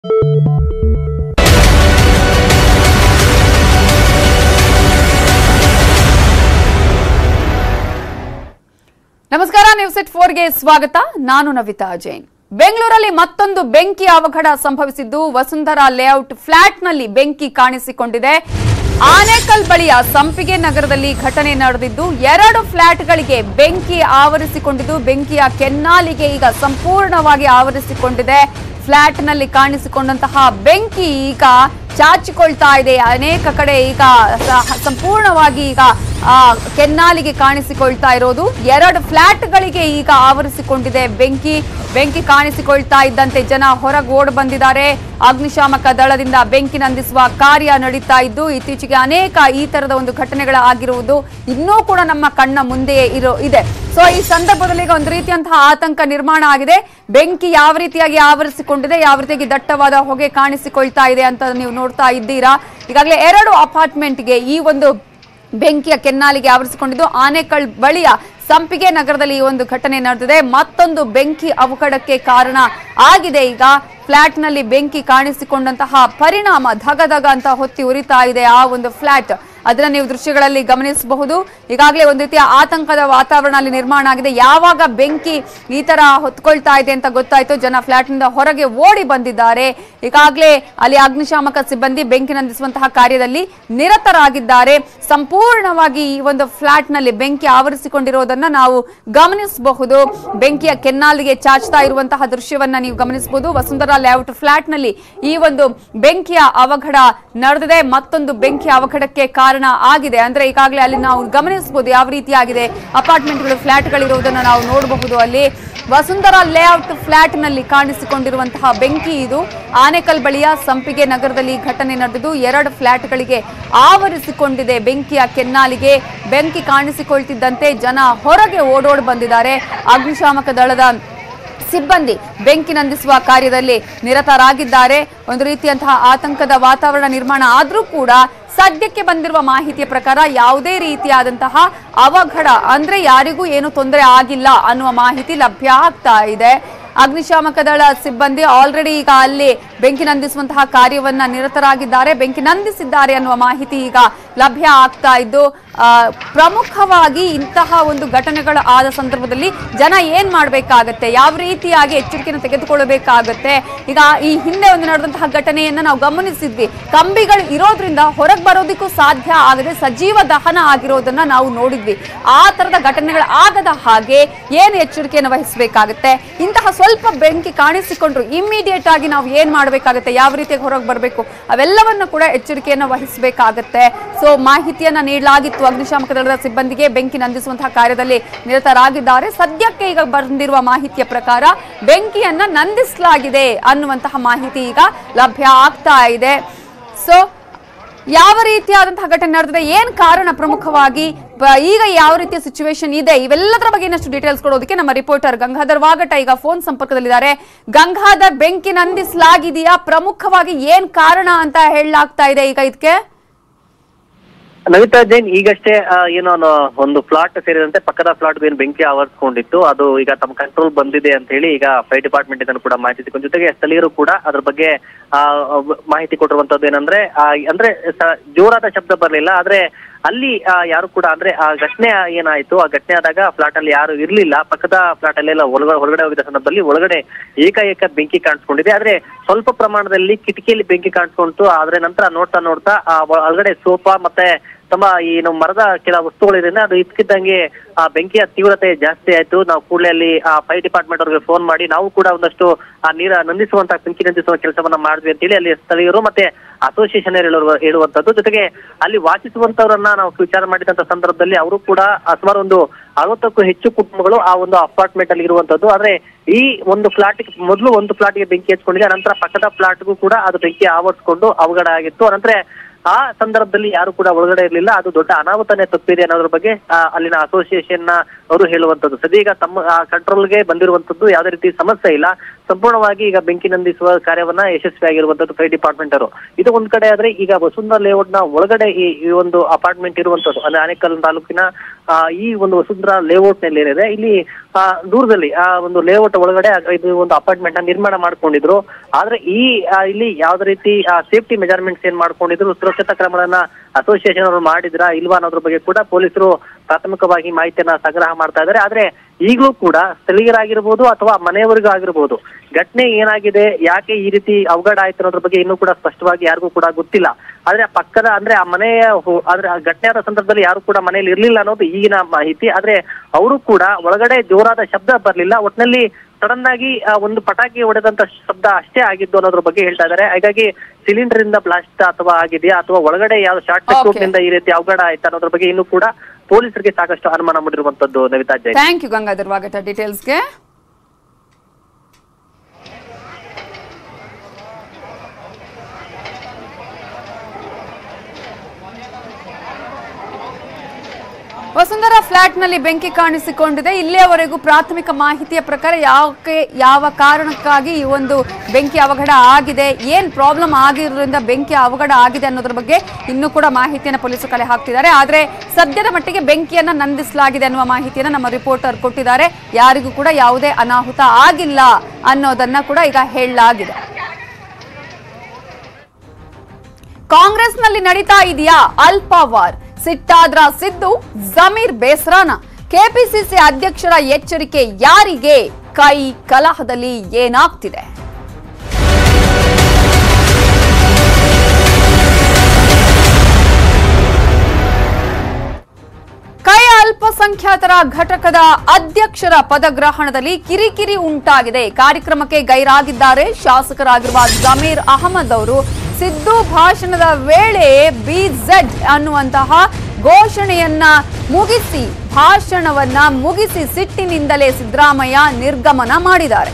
ನಮಸ್ಕಾರ ನ್ಯೂಸ್ ಎಟ್ ಫೋರ್ಗೆ ಸ್ವಾಗತ ನಾನು ನವಿತಾ ಜೈನ್ ಬೆಂಗಳೂರಲ್ಲಿ ಮತ್ತೊಂದು ಬೆಂಕಿ ಅವಘಡ ಸಂಭವಿಸಿದ್ದು ವಸುಂಧರಾ ಲೇಔಟ್ ಫ್ಲಾಟ್ನಲ್ಲಿ ಬೆಂಕಿ ಕಾಣಿಸಿಕೊಂಡಿದೆ ಆನೇಕಲ್ ಬಳಿಯ ಸಂಪಿಗೆ ನಗರದಲ್ಲಿ ಘಟನೆ ನಡೆದಿದ್ದು ಎರಡು ಫ್ಲಾಟ್ಗಳಿಗೆ ಬೆಂಕಿ ಆವರಿಸಿಕೊಂಡಿದ್ದು ಬೆಂಕಿಯ ಕೆನ್ನಾಲಿಗೆ ಈಗ ಸಂಪೂರ್ಣವಾಗಿ ಆವರಿಸಿಕೊಂಡಿದೆ ಫ್ಲಾಟ್ನಲ್ಲಿ ಕಾಣಿಸಿಕೊಂಡಂತಹ ಬೆಂಕಿ ಈಗ ಚಾಚಿಕೊಳ್ತಾ ಇದೆ ಅನೇಕ ಕಡೆ ಈಗ ಸ- ಸಂಪೂರ್ಣವಾಗಿ ಈಗ ಆ, ಕೆನ್ನಾಲಿಗೆ ಕಾಣಿಸಿಕೊಳ್ತಾ ಇರೋದು ಎರಡು ಫ್ಲಾಟ್ಗಳಿಗೆ ಈಗ ಆವರಿಸಿಕೊಂಡಿದೆ ಬೆಂಕಿ ಬೆಂಕಿ ಕಾಣಿಸಿಕೊಳ್ತಾ ಇದ್ದಂತೆ ಜನ ಹೊರಗೆ ಓಡ್ ಬಂದಿದ್ದಾರೆ ಅಗ್ನಿಶಾಮಕ ದಳದಿಂದ ಬೆಂಕಿ ನಂದಿಸುವ ಕಾರ್ಯ ನಡೀತಾ ಇದ್ದು ಇತ್ತೀಚೆಗೆ ಅನೇಕ ಈ ತರದ ಒಂದು ಘಟನೆಗಳ ಆಗಿರುವುದು ಇನ್ನೂ ಕೂಡ ನಮ್ಮ ಕಣ್ಣ ಮುಂದೆಯೇ ಇರೋ ಇದೆ ಸೊ ಈ ಸಂದರ್ಭದಲ್ಲಿ ಈಗ ಒಂದು ರೀತಿಯಂತಹ ಆತಂಕ ನಿರ್ಮಾಣ ಆಗಿದೆ ಬೆಂಕಿ ಯಾವ ರೀತಿಯಾಗಿ ಆವರಿಸಿಕೊಂಡಿದೆ ಯಾವ ರೀತಿಯಾಗಿ ದಟ್ಟವಾದ ಹೊಗೆ ಕಾಣಿಸಿಕೊಳ್ತಾ ಇದೆ ಅಂತ ನೀವು ನೋಡ್ತಾ ಇದ್ದೀರಾ ಈಗಾಗಲೇ ಎರಡು ಅಪಾರ್ಟ್ಮೆಂಟ್ಗೆ ಈ ಒಂದು ಬೆಂಕಿಯ ಕೆನ್ನಾಲಿಗೆ ಆವರಿಸಿಕೊಂಡಿದ್ದು ಆನೇಕಲ್ ಬಳಿಯ ಸಂಪಿಗೆ ನಗರದಲ್ಲಿ ಈ ಒಂದು ಘಟನೆ ನಡೆದಿದೆ ಮತ್ತೊಂದು ಬೆಂಕಿ ಅವಘಡಕ್ಕೆ ಕಾರಣ ಆಗಿದೆ ಈಗ ಫ್ಲಾಟ್ನಲ್ಲಿ ಬೆಂಕಿ ಕಾಣಿಸಿಕೊಂಡಂತಹ ಪರಿಣಾಮ ಧಗ ಧಗ ಅಂತ ಹೊತ್ತಿ ಉರಿತಾ ಇದೆ ಆ ಒಂದು ಫ್ಲಾಟ್ ಅದನ್ನ ನೀವು ದೃಶ್ಯಗಳಲ್ಲಿ ಗಮನಿಸಬಹುದು ಈಗಾಗಲೇ ಒಂದು ರೀತಿಯ ಆತಂಕದ ವಾತಾವರಣ ಅಲ್ಲಿ ನಿರ್ಮಾಣ ಆಗಿದೆ ಯಾವಾಗ ಬೆಂಕಿ ಈ ತರ ಹೊತ್ಕೊಳ್ತಾ ಇದೆ ಅಂತ ಗೊತ್ತಾಯ್ತು ಜನ ಫ್ಲಾಟ್ನಿಂದ ಹೊರಗೆ ಓಡಿ ಬಂದಿದ್ದಾರೆ ಈಗಾಗಲೇ ಅಲ್ಲಿ ಅಗ್ನಿಶಾಮಕ ಸಿಬ್ಬಂದಿ ಬೆಂಕಿ ನಂದಿಸುವಂತಹ ಕಾರ್ಯದಲ್ಲಿ ನಿರತರಾಗಿದ್ದಾರೆ ಸಂಪೂರ್ಣವಾಗಿ ಈ ಒಂದು ಫ್ಲಾಟ್ನಲ್ಲಿ ಬೆಂಕಿ ಆವರಿಸಿಕೊಂಡಿರೋದನ್ನ ನಾವು ಗಮನಿಸಬಹುದು ಬೆಂಕಿಯ ಕೆನ್ನಾಲಿಗೆ ಚಾಚ್ತಾ ಇರುವಂತಹ ದೃಶ್ಯವನ್ನ ನೀವು ಗಮನಿಸಬಹುದು ವಸುಂಧರಾ ಲೇಔಟ್ ಫ್ಲಾಟ್ನಲ್ಲಿ ಈ ಒಂದು ಬೆಂಕಿಯ ಅವಘಡ ನಡೆದಿದೆ ಮತ್ತೊಂದು ಬೆಂಕಿಯ ಅವಘಡಕ್ಕೆ ಕಾರಣ ಆಗಿದೆ ಅಂದ್ರೆ ಈಗಾಗಲೇ ಅಲ್ಲಿ ನಾವು ಗಮನಿಸಬಹುದು ಯಾವ ರೀತಿಯಾಗಿದೆ ಅಪಾರ್ಟ್ಮೆಂಟ್ಗಳು ಫ್ಲಾಟ್ಗಳಿರುವುದನ್ನು ನಾವು ನೋಡಬಹುದು ಅಲ್ಲಿ ವಸುಂಧರಾ ಲೇಔಟ್ ಫ್ಲಾಟ್ನಲ್ಲಿ ಕಾಣಿಸಿಕೊಂಡಿರುವಂತಹ ಬೆಂಕಿ ಇದು ಆನೇಕಲ್ ಬಳಿಯ ಸಂಪಿಗೆ ನಗರದಲ್ಲಿ ಈ ಘಟನೆ ನಡೆದಿದ್ದು ಎರಡು ಫ್ಲಾಟ್ಗಳಿಗೆ ಆವರಿಸಿಕೊಂಡಿದೆ ಬೆಂಕಿಯ ಕೆನ್ನಾಲಿಗೆ ಬೆಂಕಿ ಕಾಣಿಸಿಕೊಳ್ತಿದ್ದಂತೆ ಜನ ಹೊರಗೆ ಓಡೋಡ್ ಬಂದಿದ್ದಾರೆ ಅಗ್ನಿಶಾಮಕ ದಳದ ಸಿಬ್ಬಂದಿ ಬೆಂಕಿ ನಂದಿಸುವ ಕಾರ್ಯದಲ್ಲಿ ನಿರತರಾಗಿದ್ದಾರೆ ಒಂದು ರೀತಿಯಂತಹ ಆತಂಕದ ವಾತಾವರಣ ನಿರ್ಮಾಣ ಆದ್ರೂ ಕೂಡ ಸದ್ಯಕ್ಕೆ ಬಂದಿರುವ ಮಾಹಿತಿಯ ಪ್ರಕಾರ ಯಾವುದೇ ರೀತಿಯಾದಂತಹ ಅವಘಡ ಅಂದ್ರೆ ಯಾರಿಗೂ ಏನು ತೊಂದರೆ ಆಗಿಲ್ಲ ಅನ್ನುವ ಮಾಹಿತಿ ಲಭ್ಯ ಆಗ್ತಾ ಇದೆ ಅಗ್ನಿಶಾಮಕ ದಳ ಸಿಬ್ಬಂದಿ ಆಲ್ರೆಡಿ ಈಗ ಅಲ್ಲಿ ಬೆಂಕಿ ನಂದಿಸುವಂತಹ ಕಾರ್ಯವನ್ನ ನಿರತರಾಗಿದ್ದಾರೆ ಬೆಂಕಿ ನಂದಿಸಿದ್ದಾರೆ ಅನ್ನುವ ಮಾಹಿತಿ ಈಗ ಲಭ್ಯ ಆಗ್ತಾ ಇದ್ದು ಆ, ಪ್ರಮುಖವಾಗಿ ಇಂತಹ ಒಂದು ಘಟನೆಗಳು ಆದ ಸಂದರ್ಭದಲ್ಲಿ ಜನ ಏನ್ ಮಾಡಬೇಕಾಗತ್ತೆ ಯಾವ ರೀತಿಯಾಗಿ ಎಚ್ಚರಿಕೆಯನ್ನು ತೆಗೆದುಕೊಳ್ಳಬೇಕಾಗತ್ತೆ ಈಗ ಈ ಹಿಂದೆ ಒಂದು ನಡೆದಂತಹ ಘಟನೆಯನ್ನ ನಾವು ಗಮನಿಸಿದ್ವಿ ಕಂಬಿಗಳು ಇರೋದ್ರಿಂದ ಹೊರಗೆ ಬರೋದಕ್ಕೂ ಸಾಧ್ಯ ಆಗದೆ ಸಜೀವ ದಹನ ಆಗಿರೋದನ್ನ ನಾವು ನೋಡಿದ್ವಿ ಆ ತರದ ಘಟನೆಗಳು ಆಗದ ಹಾಗೆ ಏನು ಎಚ್ಚರಿಕೆಯನ್ನು ವಹಿಸಬೇಕಾಗತ್ತೆ ಇಂತಹ ಸ್ವಲ್ಪ ಬೆಂಕಿ ಕಾಣಿಸಿಕೊಂಡ್ರು ಇಮಿಡಿಯೇಟ್ ಆಗಿ ನಾವು ಏನ್ ಮಾಡಬೇಕಾಗತ್ತೆ ಯಾವ ರೀತಿಯಾಗಿ ಹೊರಗೆ ಬರಬೇಕು ಅವೆಲ್ಲವನ್ನು ಕೂಡ ಎಚ್ಚರಿಕೆಯನ್ನು ವಹಿಸಬೇಕಾಗತ್ತೆ ಸೊ ಮಾಹಿತಿಯನ್ನ ನೀಡಲಾಗಿತ್ತು ಅಗ್ನಿಶಾಮಕ ದಳದ ಸಿಬ್ಬಂದಿಗೆ ಬೆಂಕಿ ನಂದಿಸುವಂತಹ ಕಾರ್ಯದಲ್ಲಿ ನಿರತರಾಗಿದ್ದಾರೆ ಸದ್ಯಕ್ಕೆ ಈಗ ಬಂದಿರುವ ಮಾಹಿತಿಯ ಪ್ರಕಾರ ಬೆಂಕಿಯನ್ನ ನಂದಿಸಲಾಗಿದೆ ಅನ್ನುವಂತಹ ಮಾಹಿತಿ ಈಗ ಲಭ್ಯ ಆಗ್ತಾ ಇದೆ ಸೊ ಯಾವ ರೀತಿಯಾದಂತಹ ಘಟನೆ ನಡೆದಿದೆ ಏನ್ ಕಾರಣ ಪ್ರಮುಖವಾಗಿ ಬ- ಈಗ ಯಾವ ರೀತಿಯ ಸಿಚುವೇಶನ್ ಇದೆ ಇವೆಲ್ಲದರ ಬಗ್ಗೆ ಇನ್ನಷ್ಟು ಡೀಟೇಲ್ಸ್ ಕೊಡೋದಕ್ಕೆ ನಮ್ಮ ರಿಪೋರ್ಟರ್ ಗಂಗಾಧರ್ ವಾಗಟ ಈಗ ಫೋನ್ ಸಂಪರ್ಕದಲ್ಲಿದ್ದಾರೆ ಗಂಗಾಧರ್ ಬೆಂಕಿ ನಂದಿಸಲಾಗಿದೆಯಾ ಪ್ರಮುಖವಾಗಿ ಏನ್ ಕಾರಣ ಅಂತ ಹೇಳಲಾಗ್ತಾ ಇದೆ ಈಗ ಇದಕ್ಕೆ ನವಿತಾ ಜೈನ್ ಈಗಷ್ಟೇ ಆ, ಏನೋ ಅನ್ನೋ ಒಂದು ಫ್ಲಾಟ್ ಸೇರಿದಂತೆ ಪಕ್ಕದ ಫ್ಲಾಟ್ ಏನು ಬೆಂಕಿ ಆವರಿಸಿಕೊಂಡಿತ್ತು ಅದು ಈಗ ತಮ್ಮ ಕಂಟ್ರೋಲ್ ಬಂದಿದೆ ಅಂತ ಹೇಳಿ ಈಗ ಫೈರ್ ಡಿಪಾರ್ಟ್ಮೆಂಟ್ ಇಂದ ಕೂಡ ಮಾಹಿತಿ ಸಿಕ್ಕಿದೆ ಜೊತೆಗೆ ಸ್ಥಳೀಯರು ಕೂಡ ಅದ್ರ ಬಗ್ಗೆ ಆ, ಅವ್- ಮಾಹಿತಿ ಕೊಟ್ಟಿರುವಂತದ್ದು ಏನಂದ್ರೆ ಆ, ಅಂದ್ರೆ ಸ- ಜೋರಾದ ಶಬ್ದ ಬರಲಿಲ್ಲ ಆದ್ರೆ ಅಲ್ಲಿ ಆ, ಯಾರು ಕೂಡ ಅಂದ್ರೆ ಆ ಘಟನೆ ಏನಾಯ್ತು ಆ ಘಟನೆ ಆದಾಗ ಫ್ಲಾಟ್ ಅಲ್ಲಿ ಯಾರು ಇರ್ಲಿಲ್ಲ ಪಕ್ಕದ ಫ್ಲಾಟ್ ಅಲ್ಲೆಲ್ಲ ಒಳಗಡೆ ಹೊರಗಡೆ ಹೋಗಿದ್ದ ಸಂದರ್ಭದಲ್ಲಿ ಒಳಗಡೆ ಏಕಾಏಕ ಬೆಂಕಿ ಕಾಣಿಸ್ಕೊಂಡಿದೆ ಆದ್ರೆ ಸ್ವಲ್ಪ ಪ್ರಮಾಣದಲ್ಲಿ ಕಿಟಕಿಯಲ್ಲಿ ಬೆಂಕಿ ಕಾಣಿಸ್ಕೊಂತು ಆದ್ರೆ ನಂತರ ನೋಡ್ತಾ ನೋಡ್ತಾ ಆ ಒ- ಒಳಗಡೆ ಸೋಫಾ ಮತ್ತೆ ತಮ್ಮ ಈ ನಮ್ಮ ಮರದ ಕೆಲ ವಸ್ತುಗಳಿದೆ ಅದು ಇದ್ಕಿದ್ದಂಗೆ ಆ ಬೆಂಕಿಯ ತೀವ್ರತೆ ಜಾಸ್ತಿ ಆಯ್ತು ನಾವು ಕೂಡಲೇ ಅಲ್ಲಿ ಆ ಫೈರ್ ಡಿಪಾರ್ಟ್ಮೆಂಟ್ ಅವ್ರಿಗೆ ಫೋನ್ ಮಾಡಿ ನಾವು ಕೂಡ ಒಂದಷ್ಟು ಆ ನೀರ ನಂದಿಸುವಂತ ಬೆಂಕಿ ನಂದಿಸುವ ಕೆಲಸವನ್ನ ಮಾಡಿದ್ವಿ ಅಂತೇಳಿ ಅಲ್ಲಿ ಸ್ಥಳೀಯರು ಮತ್ತೆ ಅಸೋಸಿಯೇಷನ್ ಹೇಳುವ ಹೇಳುವಂತದ್ದು ಜೊತೆಗೆ ಅಲ್ಲಿ ವಾಸಿಸುವಂತವರನ್ನ ನಾವು ವಿಚಾರ ಮಾಡಿದಂತ ಸಂದರ್ಭದಲ್ಲಿ ಅವರು ಕೂಡ ಆ ಸುಮಾರು ಒಂದು ಅರವತ್ತಕ್ಕೂ ಹೆಚ್ಚು ಕುಟುಂಬಗಳು ಆ ಒಂದು ಅಪಾರ್ಟ್ಮೆಂಟ್ ಅಲ್ಲಿ ಇರುವಂತದ್ದು ಆದ್ರೆ ಈ ಒಂದು ಫ್ಲಾಟ್ ಮೊದಲು ಒಂದು ಫ್ಲಾಟ್ಗೆ ಬೆಂಕಿ ಹಚ್ಕೊಂಡಿದೆ ನಂತರ ಪಕ್ಕದ ಫ್ಲಾಟ್ಗೂ ಕೂಡ ಅದು ಬೆಂಕಿ ಆವರಿಸಿಕೊಂಡು ಅವಘಡ ಆಗಿತ್ತು ಅನಂತರ ಆ ಸಂದರ್ಭದಲ್ಲಿ ಯಾರು ಕೂಡ ಒಳಗಡೆ ಇರಲಿಲ್ಲ ಅದು ದೊಡ್ಡ ಅನಾಹುತನೇ ತಪ್ಪಿದೆ ಅನ್ನೋದ್ರ ಬಗ್ಗೆ ಆ, ಅಲ್ಲಿನ ಅಸೋಸಿಯೇಷನ್ ನ ಅವರು ಹೇಳುವಂತದ್ದು ಸದ್ಯ ತಮ್ಮ ಕಂಟ್ರೋಲ್ಗೆ ಬಂದಿರುವಂತದ್ದು ಯಾವುದೇ ರೀತಿ ಸಮಸ್ಯೆ ಇಲ್ಲ ಸಂಪೂರ್ಣವಾಗಿ ಈಗ ಬೆಂಕಿ ನಂದಿಸುವ ಕಾರ್ಯವನ್ನ ಯಶಸ್ವಿಯಾಗಿರುವಂತದ್ದು ಫೈರ್ ಡಿಪಾರ್ಟ್ಮೆಂಟ್ ಅವರು ಇದು ಒಂದ್ ಕಡೆ ಆದ್ರೆ ಈಗ ವಸುಂಧರಾ ಲೇಔಟ್ ನ ಒಳಗಡೆ ಈ ಈ ಒಂದು ಅಪಾರ್ಟ್ಮೆಂಟ್ ಇರುವಂತದ್ದು ಅಂದ್ರೆ ಆನೇಕಲ್ ತಾಲೂಕಿನ ಆ, ಈ ಒಂದು ವಸುಂಧರಾ ಲೇಔಟ್ ನಲ್ಲಿ ಏನಿದೆ ಇಲ್ಲಿ ಆ, ದೂರದಲ್ಲಿ ಆ ಒಂದು ಲೇಔಟ್ ಒಳಗಡೆ ಆ- ಇದು ಒಂದು ಅಪಾರ್ಟ್ಮೆಂಟ್ ನ ನಿರ್ಮಾಣ ಮಾಡ್ಕೊಂಡಿದ್ರು ಆದ್ರೆ ಈ ಆ, ಇಲ್ಲಿ ಯಾವ್ದೇ ರೀತಿ ಸೇಫ್ಟಿ ಮೆಜರ್ಮೆಂಟ್ಸ್ ಏನ್ ಮಾಡ್ಕೊಂಡಿದ್ರು ಸುರಕ್ಷತಾ ಕ್ರಮಗಳನ್ನ ಅಸೋಸಿಯೇಷನ್ ಅವರು ಮಾಡಿದ್ರಾ ಇಲ್ವಾ ಅನ್ನೋದ್ರ ಬಗ್ಗೆ ಕೂಡ ಪೊಲೀಸರು ಪ್ರಾಥಮಿಕವಾಗಿ ಮಾಹಿತಿಯನ್ನ ಸಂಗ್ರಹ ಮಾಡ್ತಾ ಇದ್ದಾರೆ ಆದ್ರೆ ಈಗಲೂ ಕೂಡ ಸ್ಥಳೀಯರಾಗಿರ್ಬೋದು ಅಥವಾ ಮನೆಯವರಿಗೂ ಆಗಿರ್ಬೋದು ಘಟನೆ ಏನಾಗಿದೆ ಯಾಕೆ ಈ ರೀತಿ ಅವಘಡ ಆಯ್ತು ಅನ್ನೋದ್ರ ಬಗ್ಗೆ ಇನ್ನೂ ಕೂಡ ಸ್ಪಷ್ಟವಾಗಿ ಯಾರಿಗೂ ಕೂಡ ಗೊತ್ತಿಲ್ಲ ಆದ್ರೆ ಆ ಪಕ್ಕದ ಅಂದ್ರೆ ಆ ಮನೆಯ ಹೊ- ಆದ್ರೆ ಆ ಘಟನೆ ಆದ ಸಂದರ್ಭದಲ್ಲಿ ಯಾರು ಕೂಡ ಮನೆಯಲ್ಲಿ ಇರ್ಲಿಲ್ಲ ಅನ್ನೋದು ಈಗಿನ ಮಾಹಿತಿ ಆದ್ರೆ ಅವರು ಕೂಡ ಒಳಗಡೆ ಜೋರಾದ ಶಬ್ದ ಬರ್ಲಿಲ್ಲ ಒಟ್ನಲ್ಲಿ ಸಡನ್ ಆಗಿ ಆ, ಒಂದು ಪಟಾಕಿ ಹೊಡೆದಂತ ಶಬ್ದ ಅಷ್ಟೇ ಆಗಿದ್ದು ಅನ್ನೋದ್ರ ಬಗ್ಗೆ ಹೇಳ್ತಾ ಇದ್ದಾರೆ ಹಾಗಾಗಿ ಸಿಲಿಂಡರ್ ಇಂದ ಬ್ಲಾಸ್ಟ್ ಅಥವಾ ಆಗಿದೆಯಾ ಅಥವಾ ಒಳಗಡೆ ಯಾವ ಶಾರ್ಟ್ ಸರ್ಕ್ಯೂಟ್ Okay. ನಿಂದ ಈ ರೀತಿ ಅವಘಡ ಆಯ್ತಾ ಅನ್ನೋದ್ರ ಬಗ್ಗೆ ಇನ್ನೂ ಕೂಡ ಪೊಲೀಸರಿಗೆ ಸಾಕಷ್ಟು ಅನುಮಾನ ಮೂಡಿರುವಂತದ್ದು ನವಿತಾ ಜೈನ್ ಥ್ಯಾಂಕ್ ಯು ಗಂಗಾಧರ್ ವಾಗಟ ಡೀಟೇಲ್ಸ್ಗೆ ವಸುಂಧರಾ ಫ್ಲಾಟ್ನಲ್ಲಿ ಬೆಂಕಿ ಕಾಣಿಸಿಕೊಂಡಿದೆ ಇಲ್ಲಿಯವರೆಗೂ ಪ್ರಾಥಮಿಕ ಮಾಹಿತಿಯ ಪ್ರಕಾರ ಯಾಕೆ ಯಾವ ಕಾರಣಕ್ಕಾಗಿ ಈ ಒಂದು ಬೆಂಕಿ ಅವಘಡ ಆಗಿದೆ ಏನ್ ಪ್ರಾಬ್ಲಮ್ ಆಗಿರೋದ್ರಿಂದ ಬೆಂಕಿ ಅವಘಡ ಆಗಿದೆ ಅನ್ನೋದ್ರ ಬಗ್ಗೆ ಇನ್ನೂ ಕೂಡ ಮಾಹಿತಿಯನ್ನು ಪೊಲೀಸರು ಕಲೆ ಹಾಕ್ತಿದ್ದಾರೆ ಆದ್ರೆ ಸದ್ಯದ ಮಟ್ಟಿಗೆ ಬೆಂಕಿಯನ್ನ ನಂದಿಸಲಾಗಿದೆ ಅನ್ನುವ ಮಾಹಿತಿಯನ್ನ ನಮ್ಮ ರಿಪೋರ್ಟರ್ ಕೊಟ್ಟಿದ್ದಾರೆ ಯಾರಿಗೂ ಕೂಡ ಯಾವುದೇ ಅನಾಹುತ ಆಗಿಲ್ಲ ಅನ್ನೋದನ್ನ ಕೂಡ ಈಗ ಹೇಳಲಾಗಿದೆ ಕಾಂಗ್ರೆಸ್ನಲ್ಲಿ ನಡೀತಾ ಇದೆಯಾ ಅಲ್ಪವಾರ್ ಸಿಟ್ಟಾದ್ರ ಸಿದ್ದು ಜಮೀರ್ ಬೇಸರಾನ ಕೆಪಿಸಿಸಿ ಅಧ್ಯಕ್ಷರ ಎಚ್ಚರಿಕೆ ಯಾರಿಗೆ ಕೈ ಕಲಹದಲ್ಲಿ ಏನಾಗ್ತಿದೆ ಕೈ ಅಲ್ಪಸಂಖ್ಯಾತರ ಘಟಕದ ಅಧ್ಯಕ್ಷರ ಪದಗ್ರಹಣದಲ್ಲಿ ಕಿರಿಕಿರಿ ಉಂಟಾಗಿದೆ ಕಾರ್ಯಕ್ರಮಕ್ಕೆ ಗೈರಾಗಿದ್ದಾರೆ ಶಾಸಕರಾಗಿರುವ ಜಮೀರ್ ಅಹಮದ್ ಅವರು ಸಿದ್ದು ಭಾಷಣದ ವೇಳೆ ಬಿಜೆಡ್ ಅನ್ನುವಂತಹ ಘೋಷಣೆಯನ್ನ ಮುಗಿಸಿ ಭಾಷಣವನ್ನ ಮುಗಿಸಿ ಸಿಟ್ಟಿನಿಂದಲೇ ಸಿದ್ದರಾಮಯ್ಯ ನಿರ್ಗಮನ ಮಾಡಿದ್ದಾರೆ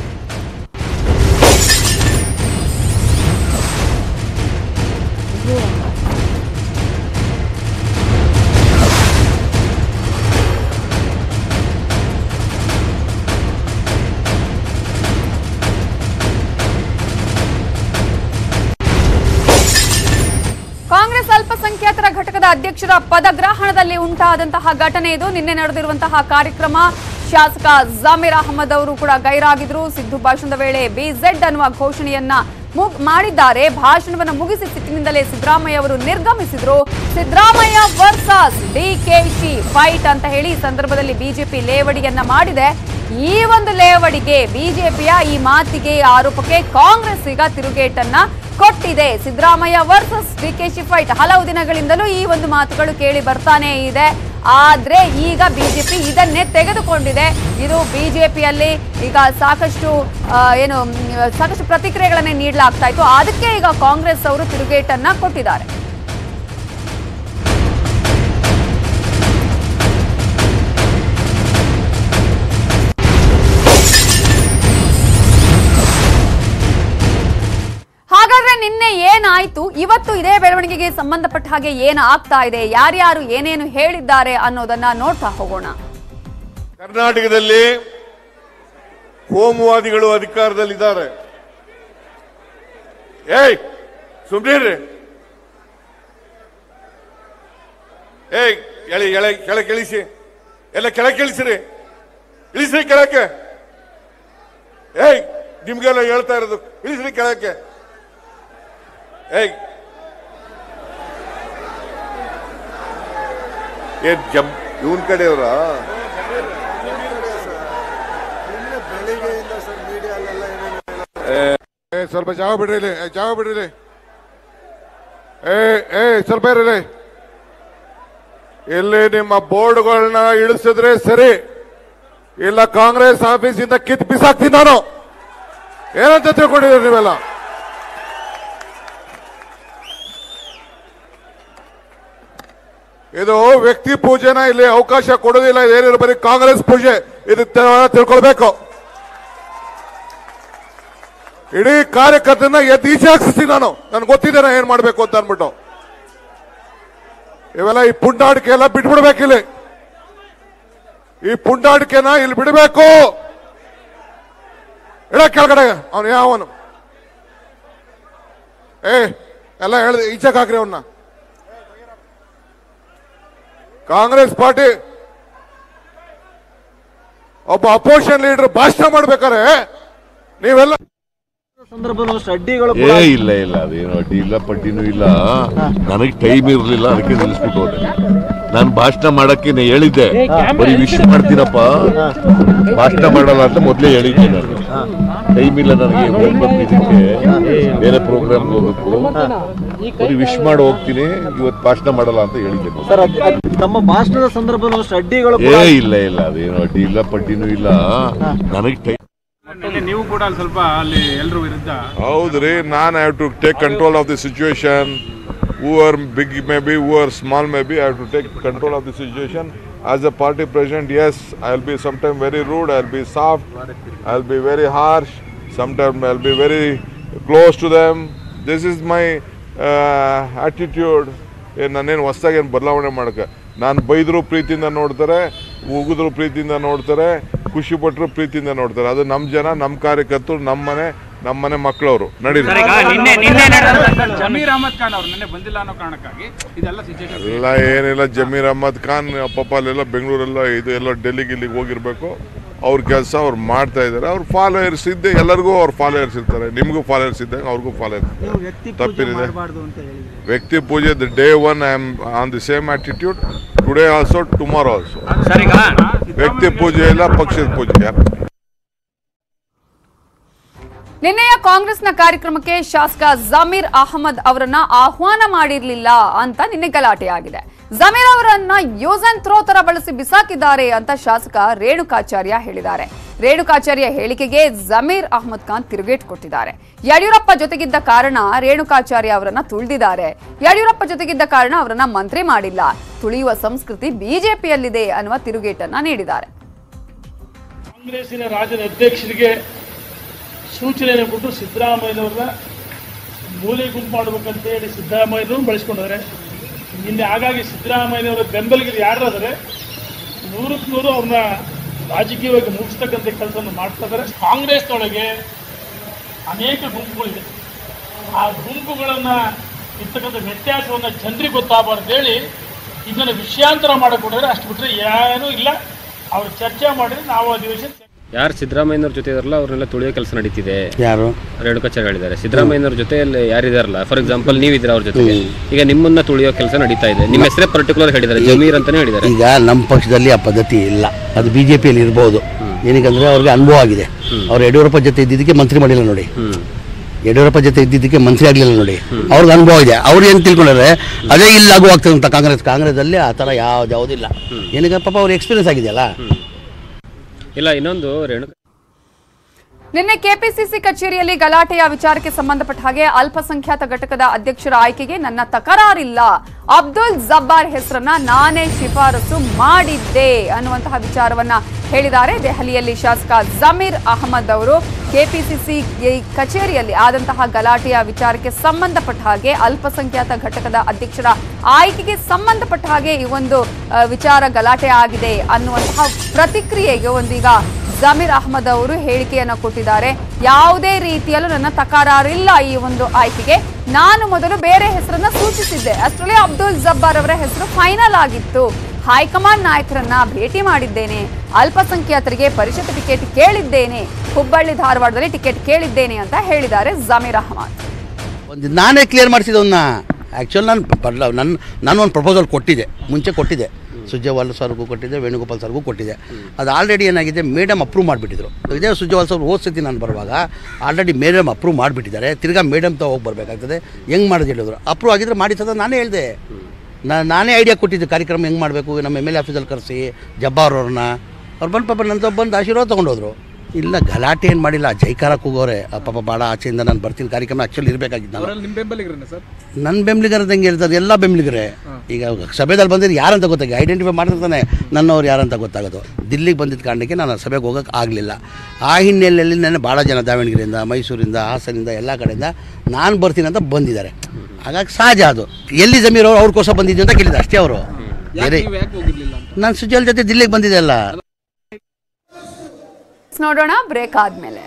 ಕಾಂಗ್ರೆಸ್ ಅಲ್ಪಸಂಖ್ಯಾತರ ಘಟಕದ ಅಧ್ಯಕ್ಷರ ಪದಗ್ರಹಣದಲ್ಲಿ ಉಂಟಾದಂತಹ ಘಟನೆ ಇದು ನಿನ್ನೆ ನಡೆದಿರುವಂತಹ ಕಾರ್ಯಕ್ರಮ ಶಾಸಕ ಜಮೀರ್ ಅಹಮದ್ ಅವರು ಕೂಡ ಗೈರಾಗಿದ್ರು ಸಿದ್ದು ಭಾಷಣದ ವೇಳೆ ಬಿಜೆಡ್ ಅನ್ನುವ ಘೋಷಣೆಯನ್ನ ಮುಗ್- ಮಾಡಿದ್ದಾರೆ ಭಾಷಣವನ್ನು ಮುಗಿಸಿ ಸಿಟ್ಟಿನಿಂದಲೇ ಸಿದ್ದರಾಮಯ್ಯ ಅವರು ನಿರ್ಗಮಿಸಿದ್ರು ಸಿದ್ದರಾಮಯ್ಯ ವರ್ಸಸ್ ಡಿಕೆಶಿ ಫೈಟ್ ಅಂತ ಹೇಳಿ ಈ ಸಂದರ್ಭದಲ್ಲಿ ಬಿಜೆಪಿ ಲೇವಡಿಯನ್ನ ಮಾಡಿದೆ ಈ ಒಂದು ಲೇವಡಿಗೆ ಬಿಜೆಪಿಯ ಈ ಮಾತಿಗೆ ಈ ಆರೋಪಕ್ಕೆ ಕಾಂಗ್ರೆಸ್ ಈಗ ತಿರುಗೇಟನ್ನ ಕೊಟ್ಟಿದೆ ಸಿದ್ದರಾಮಯ್ಯ ವರ್ಸಸ್ ಡಿಕೆಶಿ ಫೈಟ್ ಹಲವು ದಿನಗಳಿಂದಲೂ ಈ ಒಂದು ಮಾತುಗಳು ಕೇಳಿ ಬರ್ತಾನೆ ಇದೆ ಆದ್ರೆ ಈಗ ಬಿಜೆಪಿ ಇದನ್ನೇ ತೆಗೆದುಕೊಂಡಿದೆ ಇದು ಬಿಜೆಪಿಯಲ್ಲಿ ಈಗ ಸಾಕಷ್ಟು ಆ, ಏನು ಮ್, ಸಾಕಷ್ಟು ಪ್ರತಿಕ್ರಿಯೆಗಳನ್ನೇ ನೀಡಲಾಗ್ತಾ ಇತ್ತು ಅದಕ್ಕೆ ಈಗ ಕಾಂಗ್ರೆಸ್ ಅವರು ತಿರುಗೇಟನ್ನ ಕೊಟ್ಟಿದ್ದಾರೆ ಹಾಗಾದ್ರೆ ನಿನ್ನೆ ಏನಾಯ್ತು ಇವತ್ತು ಇದೇ ಬೆಳವಣಿಗೆಗೆ ಸಂಬಂಧಪಟ್ಟ ಹಾಗೆ ಏನ್ ಆಗ್ತಾ ಇದೆ ಯಾರ್ಯಾರು ಏನೇನು ಹೇಳಿದ್ದಾರೆ ಅನ್ನೋದನ್ನ ನೋಡ್ತಾ ಹೋಗೋಣ ಕರ್ನಾಟಕದಲ್ಲಿ ಕೋಮುವಾದಿಗಳು ಅಧಿಕಾರದಲ್ಲಿದ್ದಾರೆ ಏಯ್ ಸುಮ್ನಿರ್ರಿ ಏಯ್ ಎಳಿ ಎಳೆ ಕೆಳಗೆ ಇಳಿಸಿ ಎಲ್ಲ ಕೆಳಗೆ ಇಳಿಸಿರಿ ಇಳಿಸ್ರಿ ಕೆಳಕ್ಕೆ ಏಯ್ ನಿಮ್ಗೆಲ್ಲ ಹೇಳ್ತಾ ಇರೋದು ಇಳಿಸ್ರಿ ಕೆಳಕ್ಕೆ ಏಯ್ ಏನ್ ಜಮ್ ಇವನ್ ಕಡೆಯವರಾ ಏ ಸ್ವಲ್ಪ ಜಾಗ ಬಿಡ್ರಿ ಇಲ್ಲಿ ಏ, ಜಾಗ ಬಿಡ್ರಿ ಇಲ್ಲಿ ಏ ಏ ಸ್ವಲ್ಪ ಇರಲಿ ಇಲ್ಲಿ ನಿಮ್ಮ ಬೋರ್ಡ್ಗಳನ್ನ ಇಳಿಸಿದ್ರೆ ಸರಿ ಇಲ್ಲ ಕಾಂಗ್ರೆಸ್ ಆಫೀಸಿಂದ ಕಿತ್ ಬಿಸಾಕ್ತೀನಿ ನಾನು ಏನಂತ ತಿಳ್ಕೊಂಡಿದ್ದೀರಿ ನೀವೆಲ್ಲ ಇದು ವ್ಯಕ್ತಿ ಪೂಜೆನ ಇಲ್ಲಿ ಅವಕಾಶ ಕೊಡೋದಿಲ್ಲ ಏನಿರೋ ಬರೀ ಕಾಂಗ್ರೆಸ್ ಪೂಜೆ ಇದು ತ- ತಿಳ್ಕೊಳ್ಬೇಕು ಇಡೀ ಕಾರ್ಯಕರ್ತನ ಎದ್ದು ಈಚೆ ಹಾಕ್ಸ್ತೀನಿ ನಾನು ನನ್ಗೆ ಗೊತ್ತಿದೆ ನಾ ಏನ್ ಮಾಡ್ಬೇಕು ಅಂತ ಅನ್ಬಿಟ್ಟು ಇವೆಲ್ಲ ಈ ಪುಂಡಾಟಿಕೆ ಎಲ್ಲ ಬಿಟ್ಬಿಡ್ಬೇಕಿಲ್ಲಿ ಈ ಪುಂಡಾಟಿಕೆನ ಇಲ್ಲಿ ಬಿಡಬೇಕು ಇಡ ಕೆಳಗಡೆ ಅವನು ಯಾವನು ಏ ಎಲ್ಲ ಹೇಳಿದೆ ಈಚೆಗೆ ಹಾಕ್ರಿ ಅವನ್ನ ಕಾಂಗ್ರೆಸ್ ಪಾರ್ಟಿ ಒಬ್ಬ ಅಪೋಸಿಷನ್ ಲೀಡರ್ ಭಾಷಣ ಮಾಡ್ಬೇಕಾರೆ ನೀವೆಲ್ಲ ಸಂದರ್ಭದಲ್ಲಿ ಒಂದಷ್ಟು ಅಡ್ಡಿಗಳು ಏ ಇಲ್ಲ ಇಲ್ಲ ಅದೇನು ಅಡ್ಡಿ ಇಲ್ಲ ಪಡ್ಡಿನೂ ಇಲ್ಲ ನನಗೆ ಟೈಮ್ ಇರಲಿಲ್ಲ ಅದಕ್ಕೆ ನಿಲ್ಲಿಸ್ಬಿಟ್ಟು ಹೋದೆ ನಾನು ಭಾಷಣ ಮಾಡಕ್ಕೆ ನಾ ಹೇಳಿದ್ದೆ ಬರೀ ವಿಶ್ ಮಾಡ್ತೀನಪ್ಪ ಭಾಷಣ ಮಾಡಲ್ಲ ಅಂತ ಮೊದಲೇ ಹೇಳಿದ್ದೆ ನಾನು ಟೈಮ್ ಇಲ್ಲ ನನಗೆ ಹೋಗ್ಬೇಕು ಇದಕ್ಕೆ ಬೇರೆ ಪ್ರೋಗ್ರಾಮ್ ಹೋಗ್ಬೇಕು ಬರೀ ವಿಶ್ ಮಾಡಿ ಹೋಗ್ತೀನಿ ಇವತ್ತು ಭಾಷಣ ಮಾಡಲ್ಲ ಅಂತ ಹೇಳಿದ್ದೆ ನಾನು. ಸರ್ ಅದ್- ಅದ್ ತಮ್ಮ ಭಾಷಣದ ಸಂದರ್ಭದಲ್ಲಿ ಒಂದಷ್ಟು ಅಡ್ಡಿಗಳು ಏ ಇಲ್ಲ ಇಲ್ಲ ಅದೇನು ಅಡ್ಡಿ ಇಲ್ಲ ಪಡ್ಡಿನೂ ಇಲ್ಲ ನನಗೆ ಟೈಮ್ ಮೊನ್ನೆ ನೀವು ಕೂಡ ಅಲ್ಲಿ ಸ್ವಲ್ಪ ಅಲ್ಲಿ ಎಲ್ಲರೂ ವಿರುದ್ಧ ಹೌದ್ರಿ ನಾನು have to take control of the situation who are big may be who are small may be I have to take control of the situation as a party president as I will be some time very rude I will be soft I will be very harsh some time I will be very close to them this is my attitude ಏನು ನಾನೇನು ಹೊಸ್ದಾಗಿ ಏನು ಬದಲಾವಣೆ ಮಾಡಕ್ಕೆ ನಾನು ಬೈದ್ರು ಪ್ರೀತಿಯಿಂದ ನೋಡ್ತಾರೆ ಉಗಿದ್ರು ಪ್ರೀತಿಯಿಂದ ನೋಡ್ತಾರೆ ಖುಷಿ ಪಟ್ಟರು ಪ್ರೀತಿಯಿಂದ ನೋಡ್ತಾರೆ ಅದು ನಮ್ಮ ಜನ ನಮ್ಮ ಕಾರ್ಯಕರ್ತರು ನಮ್ಮ ಮನೆ ನಮ್ಮ ಮನೆ ಮಕ್ಕಳವರು ನಡೀರಿ ಜಮೀರ್ ಅಹಮದ್ ಖಾನ್ ಅವ್ರು ನಿನ್ನೆ ಬಂದಿಲ್ಲ ಅನ್ನೋ ಕಾರಣಕ್ಕಾಗಿ ಇದೆಲ್ಲ ಸಿಚುವೇಶನ್ ಎಲ್ಲ ಏನಿಲ್ಲ ಜಮೀರ್ ಅಹಮದ್ ಖಾನ್ ಪಾಪ ಅಲ್ಲೆಲ್ಲ ಬೆಂಗಳೂರೆಲ್ಲ ಇದು ಎಲ್ಲ ಡೆಲ್ಲಿಗೆ ಇಲ್ಲಿಗೆ ಹೋಗಿರ್ಬೇಕು ಅವ್ರ ಕೆಲಸ ಅವ್ರು ಮಾಡ್ತಾ ಇದ್ದಾರೆ ಅವ್ರ ಫಾಲೋಯರ್ಸ್ ಇದ್ದೆ ಎಲ್ಲರಿಗೂ ಅವ್ರ ಫಾಲೋಯರ್ಸ್ ಇರ್ತಾರೆ ನಿಮಗೂ ಫಾಲೋಯರ್ಸ್ ಇದ್ದಂಗೆ ಅವ್ರಿಗೂ ಫಾಲೋಯರ್ಸ್ ತಪ್ಪಿರಿದೆ ವ್ಯಕ್ತಿ ಪೂಜೆ the day one I am on the same attitude today also tomorrow also ವ್ಯಕ್ತಿ ಪೂಜೆ ಇಲ್ಲ ಪಕ್ಷದ ಪೂಜೆ ಯಾರು ನಿನ್ನೆಯ ಕಾಂಗ್ರೆಸ್ನ ಕಾರ್ಯಕ್ರಮಕ್ಕೆ ಶಾಸಕ ಜಮೀರ್ ಅಹಮದ್ ಅವರನ್ನ ಆಹ್ವಾನ ಮಾಡಿರ್ಲಿಲ್ಲ ಅಂತ ನಿನ್ನೆ ಗಲಾಟೆ ಆಗಿದೆ ಜಮೀರ್ ಅವರನ್ನ ಯೂಸ್ ಅಂಡ್ ಥ್ರೋ ತರ ಬಳಸಿ ಬಿಸಾಕಿದ್ದಾರೆ ಅಂತ ಶಾಸಕ ರೇಣುಕಾಚಾರ್ಯ ಹೇಳಿದ್ದಾರೆ ರೇಣುಕಾಚಾರ್ಯ ಹೇಳಿಕೆಗೆ ಜಮೀರ್ ಅಹಮದ್ ಖಾನ್ ತಿರುಗೇಟ್ ಕೊಟ್ಟಿದ್ದಾರೆ ಯಡಿಯೂರಪ್ಪ ಜೊತೆಗಿದ್ದ ಕಾರಣ ರೇಣುಕಾಚಾರ್ಯ ಅವರನ್ನ ತುಳಿದಿದ್ದಾರೆ ಯಡಿಯೂರಪ್ಪ ಜೊತೆಗಿದ್ದ ಕಾರಣ ಅವರನ್ನ ಮಂತ್ರಿ ಮಾಡಿಲ್ಲ ತುಳಿಯುವ ಸಂಸ್ಕೃತಿ ಬಿಜೆಪಿಯಲ್ಲಿದೆ ಅನ್ನುವ ತಿರುಗೇಟನ್ನ ನೀಡಿದ್ದಾರೆ ಕಾಂಗ್ರೆಸ್ಸಿನ ರಾಜ್ಯದ ಅಧ್ಯಕ್ಷರಿಗೆ ಸೂಚನೆಯನ್ನು ಕೊಟ್ಟು ಸಿದ್ದರಾಮಯ್ಯನವ್ರನ್ನ ಮೂಲೆ ಗುಂಪು ಮಾಡ್ಬೇಕಂತ ಹೇಳಿ ಸಿದ್ದರಾಮಯ್ಯನವ್ರು ಬಳಸ್ಕೊಂಡಿದ್ದಾರೆ ನಿನ್ನೆ ಹಾಗಾಗಿ ಸಿದ್ದರಾಮಯ್ಯನವರ ಬೆಂಬಲಿಗರು ಯಾರಾದರೆ ನೂರಕ್ಕೆ ನೂರು ಅವ್ರನ್ನ ರಾಜಕೀಯವಾಗಿ ಮುಗಿಸ್ತಕ್ಕಂಥ ಕೆಲಸವನ್ನು ಮಾಡ್ತಾ ಇದ್ದಾರೆ ಕಾಂಗ್ರೆಸ್ನೊಳಗೆ ಅನೇಕ ಗುಂಪುಗಳಿದೆ ಆ ಗುಂಪುಗಳನ್ನು ಇರ್ತಕ್ಕಂಥ ವ್ಯತ್ಯಾಸವನ್ನು ಜನರಿಗೆ ಗೊತ್ತಾಗಬಾರ್ದು ಹೇಳಿ ಇದನ್ನು ವಿಷಯಾಂತರ ಮಾಡಿಕೊಂಡಿದ್ರೆ ಅಷ್ಟು ಬಿಟ್ಟರೆ ಏನೂ ಇಲ್ಲ ಅವರು ಚರ್ಚೆ ಮಾಡಿದ್ರೆ ನಾವು ಅಧಿವೇಶನ ಯಾರು ಸಿದ್ದರಾಮಯ್ಯನವ್ರ ಜೊತೆ ಇದಾರಲ್ಲ ಅವ್ರನ್ನೆಲ್ಲ ತುಳಿಯೋ ಕೆಲಸ ನಡೀತಿದೆ ಯಾರು ರೇಣುಕಾಚಾರ್ಯ ಹೇಳಿದ್ದಾರೆ ಸಿದ್ದರಾಮಯ್ಯನವ್ರ ಜೊತೆಯಲ್ಲಿ ಯಾರಿದಾರಲ್ಲ ಫಾರ್ ಎಕ್ಸಾಂಪಲ್ ನೀವಿದ್ದೀರಾ ಅವ್ರ ಜೊತೆಗೆ ಈಗ ನಿಮ್ಮನ್ನ ತುಳಿಯೋ ಕೆಲಸ ನಡೀತಾ ಇದೆ ನಿಮ್ಮ ಹೆಸರೇ ಪರ್ಟಿಕ್ಯುಲರ್ ಹೇಳಿದ್ದಾರೆ ಜಮೀರ್ ಅಂತಾನೆ ಹೇಳಿದ್ದಾರೆ ಈಗ ನಮ್ಮ ಪಕ್ಷದಲ್ಲಿ ಆ ಪದ್ಧತಿ ಇಲ್ಲ ಅದು ಬಿ ಜೆ ಪಿಯಲ್ಲಿ ಇರ್ಬೋದು ಏನಕ್ಕಂದ್ರೆ ಅವ್ರಿಗೆ ಅನುಭವ ಆಗಿದೆ ಅವ್ರು ಯಡಿಯೂರಪ್ಪ ಜೊತೆ ಇದ್ದಿದ್ದಕ್ಕೆ ಮಂತ್ರಿ ಮಾಡಿಲ್ಲ ನೋಡಿ ಯಡಿಯೂರಪ್ಪ ಜೊತೆ ಇದ್ದಿದ್ದಕ್ಕೆ ಮಂತ್ರಿ ಆಗಲಿಲ್ಲ ನೋಡಿ ಅವ್ರಿಗೆ ಅನುಭವ ಇದೆ ಅವ್ರು ಏನು ತಿಳ್ಕೊಂಡ್ರೆ ಅದೇ ಇಲ್ಲ ಆಗು ಆಗ್ತದೆ ಅಂತ ಕಾಂಗ್ರೆಸ್ ಕಾಂಗ್ರೆಸ್ದಲ್ಲಿ ಆ ಥರ ಯಾವ್ದು ಯಾವುದಿಲ್ಲ ಏನಕ್ಕೆ ಪಾಪ ಅವ್ರಿಗೆ ಎಕ್ಸ್ಪೀರಿಯನ್ಸ್ ಆಗಿದೆಯಲ್ಲ ಇಲ್ಲ ಇನ್ನೊಂದು ರೇಣುಕಾ ನಿನ್ನೆ ಕೆಪಿಸಿಸಿ ಕಚೇರಿಯಲ್ಲಿ ಗಲಾಟೆಯ ವಿಚಾರಕ್ಕೆ ಸಂಬಂಧಪಟ್ಟ ಹಾಗೆ ಅಲ್ಪಸಂಖ್ಯಾತ ಘಟಕದ ಅಧ್ಯಕ್ಷರ ಆಯ್ಕೆಗೆ ನನ್ನ ತಕರಾರಿಲ್ಲ ಅಬ್ದುಲ್ ಜಬ್ಬಾರ್ ಹೆಸರನ್ನ ನಾನೇ ಶಿಫಾರಸು ಮಾಡಿದ್ದೆ ಅನ್ನುವಂತಹ ವಿಚಾರವನ್ನ ಹೇಳಿದ್ದಾರೆ ದೆಹಲಿಯಲ್ಲಿ ಶಾಸಕ ಜಮೀರ್ ಅಹಮದ್ ಅವರು ಕೆಪಿಸಿಸಿ ಕಚೇರಿಯಲ್ಲಿ ಆದಂತಹ ಗಲಾಟೆಯ ವಿಚಾರಕ್ಕೆ ಸಂಬಂಧಪಟ್ಟ ಹಾಗೆ ಅಲ್ಪಸಂಖ್ಯಾತ ಘಟಕದ ಅಧ್ಯಕ್ಷರ ಆಯ್ಕೆಗೆ ಸಂಬಂಧಪಟ್ಟ ಹಾಗೆ ಈ ಒಂದು ಆ, ವಿಚಾರ ಗಲಾಟೆ ಆಗಿದೆ ಅನ್ನುವಂತಹ ಪ್ರತಿಕ್ರಿಯೆಗೆ ಒಂದೀಗ ಜಮೀರ್ ಅಹಮದ್ ಅವರು ಹೇಳಿಕೆಯನ್ನು ಕೊಟ್ಟಿದ್ದಾರೆ ಯಾವುದೇ ರೀತಿಯಲ್ಲೂ ನನ್ನ ತಕರಾರಿಲ್ಲ ಈ ಒಂದು ಆಯ್ಕೆಗೆ ನಾನು ಮೊದಲು ಬೇರೆ ಹೆಸರನ್ನ ಸೂಚಿಸಿದ್ದೆ ಅಷ್ಟರಲ್ಲಿ ಅಬ್ದುಲ್ ಜಬ್ಬಾರ್ ಅವರ ಹೆಸರು ಫೈನಲ್ ಆಗಿತ್ತು ಹೈಕಮಾಂಡ್ ನಾಯಕರನ್ನ ಭೇಟಿ ಮಾಡಿದ್ದೇನೆ ಅಲ್ಪಸಂಖ್ಯಾತರಿಗೆ ಪರಿಷತ್ ಟಿಕೆಟ್ ಕೇಳಿದ್ದೇನೆ ಹುಬ್ಬಳ್ಳಿ ಧಾರವಾಡದಲ್ಲಿ ಟಿಕೆಟ್ ಕೇಳಿದ್ದೇನೆ ಅಂತ ಹೇಳಿದ್ದಾರೆ ಜಮೀರ್ ಅಹಮದ್ ಒಂದು ನಾನೇ ಕ್ಲಿಯರ್ ಮಾಡಿಸಿದವನ್ನ ಆ್ಯಕ್ಚುಲ್ ನಾನು ಬರಲ್ಲ ನನ್ನ ನಾನು ಒಂದು ಪ್ರಪೋಸಲ್ ಕೊಟ್ಟಿದ್ದೆ ಮುಂಚೆ ಕೊಟ್ಟಿದ್ದೆ ಸುಜ್ಜವಾಲ್ ಸರ್ಗೂ ಕೊಟ್ಟಿದ್ದೆ ವೇಣುಗೋಪಾಲ್ ಸರ್ಗೂ ಕೊಟ್ಟಿದ್ದೆ ಅದು ಆಲ್ರೆಡಿ ಏನಾಗಿದೆ ಮೇಡಮ್ ಅಪ್ರೂವ್ ಮಾಡಿಬಿಟ್ಟಿದ್ರು ಇದೇ ಸುಜ್ಜವಾಲ್ ಸರ್ ಹೋದ ಸತಿ ನಾನು ಬರುವಾಗ ಆಲ್ರೆಡಿ ಮೇಡಮ್ ಅಪ್ರೂವ್ ಮಾಡಿಬಿಟ್ಟಿದ್ದಾರೆ ತಿರ್ಗಾ ಮೇಡಮ್ ತ ಹೋಗಿ ಬರಬೇಕಾಗ್ತದೆ ಹೆಂಗೆ ಮಾಡೋದು ಹೇಳಿದ್ರು ಅಪ್ರೂವ್ ಆಗಿದ್ರೆ ಮಾಡಿ ಸದ ನಾನೇ ಹೇಳಿದೆ ನಾನೇ ಐಡಿಯಾ ಕೊಟ್ಟಿದ್ದೆ ಕಾರ್ಯಕ್ರಮ ಹೆಂಗೆ ಮಾಡಬೇಕು ನಮ್ಮ ಎಮ್ ಎಲ್ ಎ ಆಫೀಸಲ್ಲಿ ಕರೆಸಿ ಜಬ್ಬಾರ್ ಅವ್ರನ್ನ ಅವ್ರು ಬಂದು ಪಾಪ ನನ್ನ ಬಂದು ಆಶೀರ್ವಾದ ತೊಗೊಂಡೋದ್ರು ಇಲ್ಲ ಗಲಾಟೆ ಏನು ಮಾಡಿಲ್ಲ ಜೈಕಾರ ಕೂಗೋರೆ ಆ ಪಾಪ ಭಾಳ ಆಚೆಯಿಂದ ನಾನು ಬರ್ತೀನಿ ಕಾರ್ಯಕ್ರಮ ಆ್ಯಕ್ಚುಲಿ ಇರಬೇಕಾಗಿದ್ದು ನಾನು ನಿಮ್ಮ ಬೆಂಬಲಿಗರನ್ನ ಸರ್ ನನ್ನ ಬೆಂಬಲಿಗರದ ಹೆಂಗೆ ಇರ್ತಾರೆ ಎಲ್ಲ ಬೆಂಬಲಿಗರೇ ಈಗ ಸಭೆದಲ್ಲಿ ಬಂದಿದ್ದು ಯಾರಂತ ಗೊತ್ತಾಗಿ ಐಡೆಂಟಿಫೈ ಮಾಡಿರ್ತಾನೆ ನನ್ನವ್ರು ಯಾರಂತ ಗೊತ್ತಾಗೋದು ದಿಲ್ಲಿಗೆ ಬಂದಿದ್ದ ಕಾರಣಕ್ಕೆ ನಾನು ಆ ಸಭೆಗೆ ಹೋಗೋಕೆ ಆಗಲಿಲ್ಲ ಆ ಹಿನ್ನೆಲೆಯಲ್ಲಿ ನಾನು ಭಾಳ ಜನ ದಾವಣಗೆರೆಯಿಂದ ಮೈಸೂರಿಂದ ಹಾಸನಿಂದ ಎಲ್ಲ ಕಡೆಯಿಂದ ನಾನು ಬರ್ತೀನಿ ಅಂತ ಬಂದಿದ್ದಾರೆ ಹಾಗಾಗಿ ಸಹಜ ಅದು ಎಲ್ಲಿ ಜಮೀರ್ ಅವರು ಅವ್ರಿಗೋಸ್ಕರ ಬಂದಿದ್ದೆ ಅಂತ ಕೇಳಿದ್ರು ಅಷ್ಟೇ ಅವರು ಬೇರೆ ಯಾಕೆ ಹೋಗಿರ್ಲಿಲ್ಲ ಅಂತ ನಾನು ಸುಜಲ್ ಜೊತೆ ದಿಲ್ಲಿಗೆ ಬಂದಿದ್ದೆ ಅಲ್ಲ ಅಪ್ಡೇಟ್ಸ್ ನೋಡೋಣ ಬ್ರೇಕ್ ಆದ್ಮೇಲೆ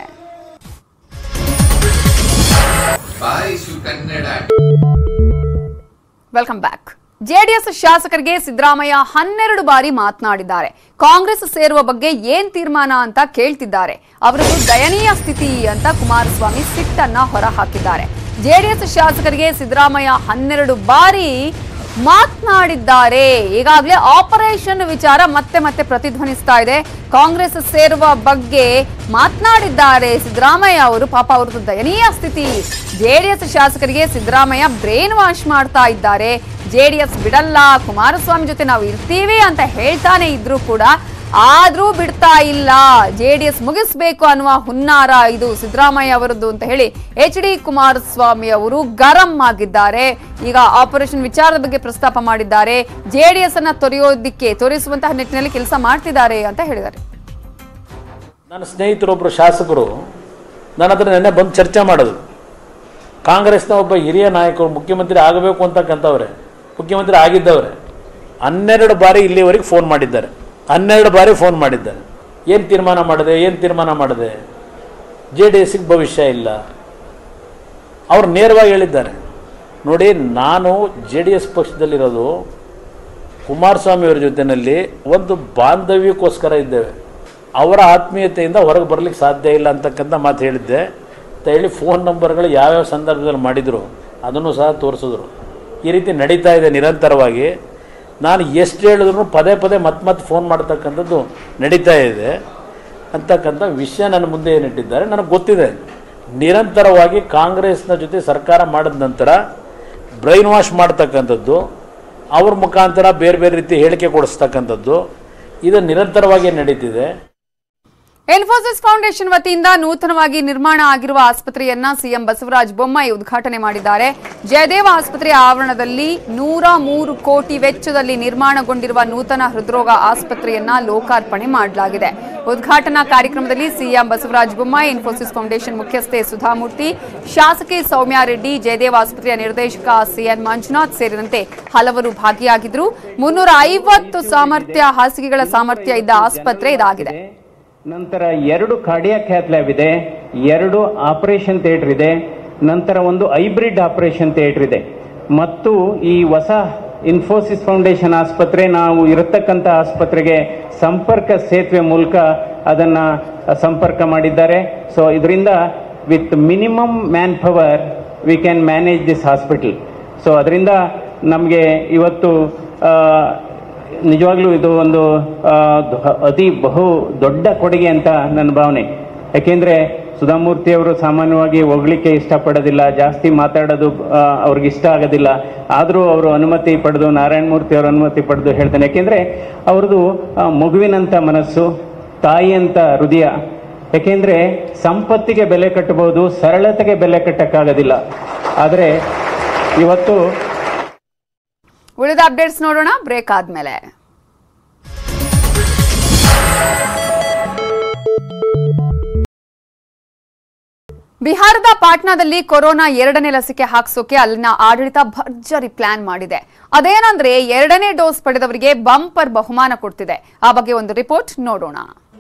ವೆಲ್ಕಮ್ ಬ್ಯಾಕ್ ಜೆಡಿಎಸ್ ಶಾಸಕರಿಗೆ ಸಿದ್ದರಾಮಯ್ಯ ಹನ್ನೆರಡು ಬಾರಿ ಮಾತನಾಡಿದ್ದಾರೆ ಕಾಂಗ್ರೆಸ್ ಸೇರುವ ಬಗ್ಗೆ ಏನ್ ತೀರ್ಮಾನ ಅಂತ ಕೇಳ್ತಿದ್ದಾರೆ ಅವರದು ದಯನೀಯ ಸ್ಥಿತಿ ಅಂತ ಕುಮಾರಸ್ವಾಮಿ ಸಿಟ್ಟನ್ನ ಹೊರಹಾಕಿದ್ದಾರೆ ಜೆಡಿಎಸ್ ಶಾಸಕರಿಗೆ ಸಿದ್ದರಾಮಯ್ಯ ಹನ್ನೆರಡು ಬಾರಿ ಮಾತನಾಡಿದ್ದಾರೆ ಈಗಾಗಲೇ ಆಪರೇಷನ್ ವಿಚಾರ ಮತ್ತೆ ಮತ್ತೆ ಪ್ರತಿಧ್ವನಿಸ್ತಾ ಇದೆ ಕಾಂಗ್ರೆಸ್ ಸೇರುವ ಬಗ್ಗೆ ಮಾತನಾಡಿದ್ದಾರೆ ಸಿದ್ದರಾಮಯ್ಯ ಅವರು ಪಾಪ ಅವ್ರದ್ದು ದಯನೀಯ ಸ್ಥಿತಿ ಜೆಡಿಎಸ್ ಶಾಸಕರಿಗೆ ಸಿದ್ದರಾಮಯ್ಯ ಬ್ರೇನ್ ವಾಶ್ ಮಾಡ್ತಾ ಇದ್ದಾರೆ ಜೆಡಿಎಸ್ ಬಿಡಲ್ಲ ಕುಮಾರಸ್ವಾಮಿ ಜೊತೆ ನಾವು ಇರ್ತೀವಿ ಅಂತ ಹೇಳ್ತಾನೆ ಇದ್ರು ಕೂಡ ಆದ್ರೂ ಬಿಡ್ತಾ ಇಲ್ಲ ಜೆಡಿಎಸ್ ಮುಗಿಸ್ಬೇಕು ಅನ್ನುವ ಹುನ್ನಾರ ಇದು ಸಿದ್ದರಾಮಯ್ಯ ಅವರದ್ದು ಅಂತ ಹೇಳಿ ಎಚ್ ಡಿ ಕುಮಾರಸ್ವಾಮಿ ಅವರು ಗರಂ ಆಗಿದ್ದಾರೆ ಈಗ ಆಪರೇಷನ್ ವಿಚಾರದ ಬಗ್ಗೆ ಪ್ರಸ್ತಾಪ ಮಾಡಿದ್ದಾರೆ ಜೆಡಿಎಸ್ ಅನ್ನ ತೊರೆಯೋದಿಕ್ಕೆ ತೋರಿಸುವಂತಹ ನಿಟ್ಟಿನಲ್ಲಿ ಕೆಲಸ ಮಾಡ್ತಿದ್ದಾರೆ ಅಂತ ಹೇಳಿದ್ದಾರೆ ನನ್ನ ಸ್ನೇಹಿತರೊಬ್ಬರು ಶಾಸಕರು ನನ್ನ ಹತ್ರ ನೆನ್ನೆ ಬಂದು ಚರ್ಚೆ ಮಾಡೋದು ಕಾಂಗ್ರೆಸ್ನ ಒಬ್ಬ ಹಿರಿಯ ನಾಯಕರು ಮುಖ್ಯಮಂತ್ರಿ ಆಗಬೇಕು ಅಂತಕ್ಕಂಥವ್ರೆ ಮುಖ್ಯಮಂತ್ರಿ ಆಗಿದ್ದವ್ರೆ ಹನ್ನೆರಡು ಬಾರಿ ಇಲ್ಲಿವರೆಗೆ ಫೋನ್ ಮಾಡಿದ್ದಾರೆ ಹನ್ನೆರಡು ಬಾರಿ ಫೋನ್ ಮಾಡಿದ್ದಾರೆ ಏನು ತೀರ್ಮಾನ ಮಾಡಿದೆ ಏನು ತೀರ್ಮಾನ ಮಾಡಿದೆ ಜೆ ಡಿ ಎಸ್ಗೆ ಭವಿಷ್ಯ ಇಲ್ಲ ಅವ್ರು ನೇರವಾಗಿ ಹೇಳಿದ್ದಾರೆ ನೋಡಿ ನಾನು ಜೆ ಡಿ ಎಸ್ ಪಕ್ಷದಲ್ಲಿರೋದು ಕುಮಾರಸ್ವಾಮಿ ಅವರ ಜೊತೆಯಲ್ಲಿ ಒಂದು ಬಾಂಧವ್ಯಕ್ಕೋಸ್ಕರ ಇದ್ದೇವೆ ಅವರ ಆತ್ಮೀಯತೆಯಿಂದ ಹೊರಗೆ ಬರಲಿಕ್ಕೆ ಸಾಧ್ಯ ಇಲ್ಲ ಅಂತಕ್ಕಂಥ ಮಾತು ಹೇಳಿದ್ದೆ ಅಂತ ಹೇಳಿ ಫೋನ್ ನಂಬರ್ಗಳು ಯಾವ್ಯಾವ ಸಂದರ್ಭದಲ್ಲಿ ಮಾಡಿದರು ಅದನ್ನು ಸಹ ತೋರಿಸಿದ್ರು ಈ ರೀತಿ ನಡೀತಾ ಇದೆ ನಿರಂತರವಾಗಿ ನಾನು ಎಷ್ಟು ಹೇಳಿದ್ರು ಪದೇ ಪದೇ ಮತ್ತೆ ಮತ್ತೆ ಫೋನ್ ಮಾಡ್ತಕ್ಕಂಥದ್ದು ನಡೀತಾ ಇದೆ ಅಂತಕ್ಕಂಥ ವಿಷಯ ನನ್ನ ಮುಂದೆ ಏನಿಟ್ಟಿದ್ದಾರೆ ನನಗೆ ಗೊತ್ತಿದೆ ನಿರಂತರವಾಗಿ ಕಾಂಗ್ರೆಸ್ನ ಜೊತೆ ಸರ್ಕಾರ ಮಾಡಿದ ನಂತರ ಬ್ರೈನ್ ವಾಶ್ ಮಾಡ್ತಕ್ಕಂಥದ್ದು ಅವ್ರ ಮುಖಾಂತರ ಬೇರೆ ಬೇರೆ ರೀತಿ ಹೇಳಿಕೆ ಕೊಡಿಸ್ತಕ್ಕಂಥದ್ದು ಇದು ನಿರಂತರವಾಗಿ ನಡೀತಿದೆ ಇನ್ಫೋಸಿಸ್ ಫೌಂಡೇಶನ್ ವತಿಯಿಂದ ನೂತನವಾಗಿ ನಿರ್ಮಾಣ ಆಗಿರುವ ಆಸ್ಪತ್ರೆಯನ್ನ ಸಿಎಂ ಬಸವರಾಜ ಬೊಮ್ಮಾಯಿ ಉದ್ಘಾಟನೆ ಮಾಡಿದ್ದಾರೆ ಜಯದೇವ ಆಸ್ಪತ್ರೆ ಆವರಣದಲ್ಲಿ ನೂರ ಮೂರು ಕೋಟಿ ವೆಚ್ಚದಲ್ಲಿ ನಿರ್ಮಾಣಗೊಂಡಿರುವ ನೂತನ ಹೃದ್ರೋಗ ಆಸ್ಪತ್ರೆಯನ್ನ ಲೋಕಾರ್ಪಣೆ ಮಾಡಲಾಗಿದೆ ಉದ್ಘಾಟನಾ ಕಾರ್ಯಕ್ರಮದಲ್ಲಿ CM Basavaraja Bommai Infosys Foundation ಮುಖ್ಯಸ್ಥೆ ಸುಧಾಮೂರ್ತಿ ಶಾಸಕಿ ಸೌಮ್ಯ ರೆಡ್ಡಿ ಜಯದೇವ ಆಸ್ಪತ್ರೆಯ ನಿರ್ದೇಶಕ ಸಿಎನ್ ಮಂಜುನಾಥ್ ಸೇರಿದಂತೆ ಹಲವರು ಭಾಗಿಯಾಗಿದ್ದರು ಮುನ್ನೂರ ಐವತ್ತು ಸಾಮರ್ಥ್ಯ ಹಾಸಿಗೆಗಳ ಸಾಮರ್ಥ್ಯ ಇದ್ದ ಆಸ್ಪತ್ರೆ ಇದಾಗಿದೆ ನಂತರ ಎರಡು ಕಾರ್ಡಿಯಾಕ್ ಕ್ಯಾತ್ ಲ್ಯಾಬ್ ಇದೆ ಎರಡು ಆಪರೇಷನ್ ಥಿಯೇಟರ್ ಇದೆ ನಂತರ ಒಂದು ಹೈಬ್ರಿಡ್ ಆಪರೇಷನ್ ಥಿಯೇಟರ್ ಇದೆ ಮತ್ತು ಈ ಹೊಸ ಇನ್ಫೋಸಿಸ್ ಫೌಂಡೇಶನ್ ಆಸ್ಪತ್ರೆ ನಾವು ಇರತಕ್ಕಂಥ ಆಸ್ಪತ್ರೆಗೆ ಸಂಪರ್ಕ ಸೇತುವೆ ಮೂಲಕ ಅದನ್ನ ಸಂಪರ್ಕ ಮಾಡಿದ್ದಾರೆ ಸೊ ಇದರಿಂದ with minimum man power we can manage this hospital so ಅದರಿಂದ ನಮಗೆ ಇವತ್ತು ಆ, ನಿಜವಾಗ್ಲೂ ಇದು ಒಂದು ಆ, ದ- ಅತಿ ಬಹು ದೊಡ್ಡ ಕೊಡುಗೆ ಅಂತ ನನ್ನ ಭಾವನೆ ಯಾಕೆಂದ್ರೆ ಸುಧಾಮೂರ್ತಿ ಅವರು ಸಾಮಾನ್ಯವಾಗಿ ಹೋಗ್ಲಿಕ್ಕೆ ಇಷ್ಟಪಡೋದಿಲ್ಲ ಜಾಸ್ತಿ ಮಾತಾಡೋದು ಆ, ಅವ್ರಿಗೆ ಇಷ್ಟ ಆಗೋದಿಲ್ಲ ಆದರೂ ಅವರು ಅನುಮತಿ ಪಡೆದು ನಾರಾಯಣ ಮೂರ್ತಿ ಅವರ ಅನುಮತಿ ಪಡೆದು ಹೇಳ್ತಾನೆ ಯಾಕೆಂದ್ರೆ ಅವ್ರದ್ದು ಆ, ಮಗುವಿನಂತ ಮನಸ್ಸು ತಾಯಿಯಂತ ಹೃದಯ ಯಾಕೆಂದ್ರೆ ಸಂಪತ್ತಿಗೆ ಬೆಲೆ ಕಟ್ಟಬಹುದು ಸರಳತೆಗೆ ಬೆಲೆ ಕಟ್ಟಕ್ಕಾಗೋದಿಲ್ಲ ಆದರೆ ಇವತ್ತು ಉಳಿದ ಅಪ್ಡೇಟ್ಸ್ ನೋಡೋಣ ಬ್ರೇಕ್ ಆದ್ಮೇಲೆ ಬಿಹಾರದ ಪಾಟ್ನಾದಲ್ಲಿ ಕೊರೋನಾ ಎರಡನೇ ಲಸಿಕೆ ಹಾಕ್ಸೋಕೆ ಅಲ್ಲಿನ ಆಡಳಿತ ಭರ್ಜರಿ ಪ್ಲಾನ್ ಮಾಡಿದೆ ಅದೇನಂದ್ರೆ ಎರಡನೇ ಡೋಸ್ ಪಡೆದವರಿಗೆ ಬಂಪರ್ ಬಹುಮಾನ ಕೊಡ್ತಿದೆ ಆ ಬಗ್ಗೆ ಒಂದು ರಿಪೋರ್ಟ್ ನೋಡೋಣ